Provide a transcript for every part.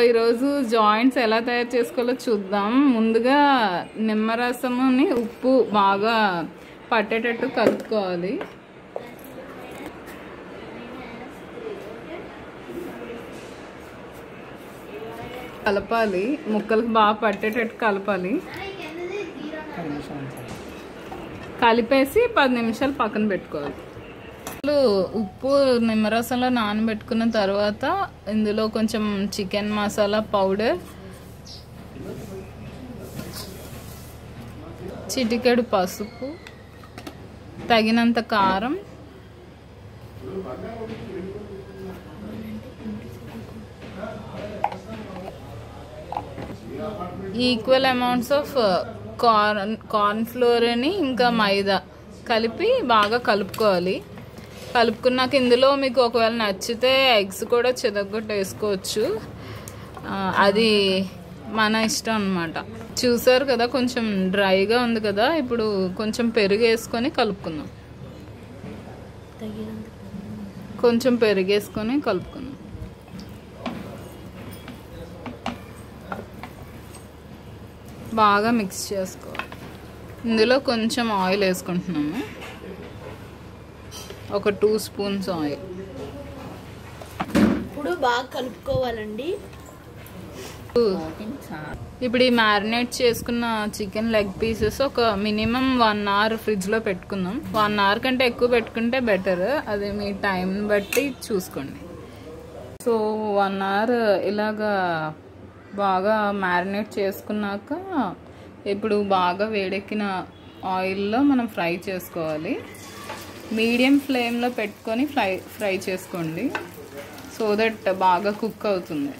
ఈరోజు జాయింట్స్ ఎలా తయారు చేసుకోవాలో చూద్దాం ముందుగా నిమ్మరసముని ఉప్పు బాగా పట్టేటట్టు కలుపుకోవాలి కలపాలి ముక్కలకు బాగా పట్టేటట్టు కలపాలి కలిపేసి పది నిమిషాలు పక్కన పెట్టుకోవాలి అసలు ఉప్పు నిమ్మరసంలో నానబెట్టుకున్న తర్వాత ఇందులో కొంచెం చికెన్ మసాలా పౌడర్ చిటికెడు పసుపు తగినంత కారం equal amounts of corn corn flour అని ఇంకా మైదా కలిపి బాగా కలుపుకోవాలి కలుపుకున్నాక ఇందులో మీకు ఒకవేళ నచ్చితే ఎగ్స్ కూడా చితగొట్టు వేసుకోవచ్చు ఆ, అది మన ఇష్టం అనమాట చూసారు కదా కొంచెం డ్రైగా ఉంది కదా ఇప్పుడు కొంచెం పెరుగు వేసుకొని కలుపుకుందాం కొంచెం పెరుగు వేసుకొని కలుపుకుందాం బాగా మిక్స్ చేసుకోవాలి ఇందులో కొంచెం ఆయిల్ వేసుకుంటున్నాము ఒక టూ స్పూన్స్ ఆయిల్ ఇప్పుడు బాగా కలుపుకోవాలండి ఇప్పుడు ఈ మ్యారినేట్ చేసుకున్న చికెన్ లెగ్ పీసెస్ ఒక మినిమం వన్ అవర్ ఫ్రిడ్జ్లో పెట్టుకుందాం వన్ అవర్ కంటే ఎక్కువ పెట్టుకుంటే బెటర్ అది మీ టైం బట్టి చూసుకోండి సో వన్ అవర్ ఇలాగా బాగా మ్యారినేట్ చేసుకున్నాక ఇప్పుడు బాగా వేడెక్కిన ఆయిల్లో మనం ఫ్రై చేసుకోవాలి మీడియం ఫ్లేమ్లో పెట్టుకొని ఫ్రై ఫ్రై చేసుకోండి సో దట్ బాగా కుక్ అవుతుంది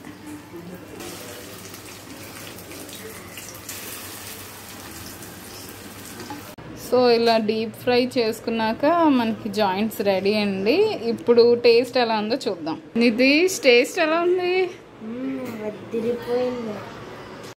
సో ఇలా డీప్ ఫ్రై చేసుకున్నాక మనకి జాయింట్స్ రెడీ అండి ఇప్పుడు టేస్ట్ ఎలా ఉందో చూద్దాం నితీష్ టేస్ట్ ఎలా ఉంది వదిలిపోయింది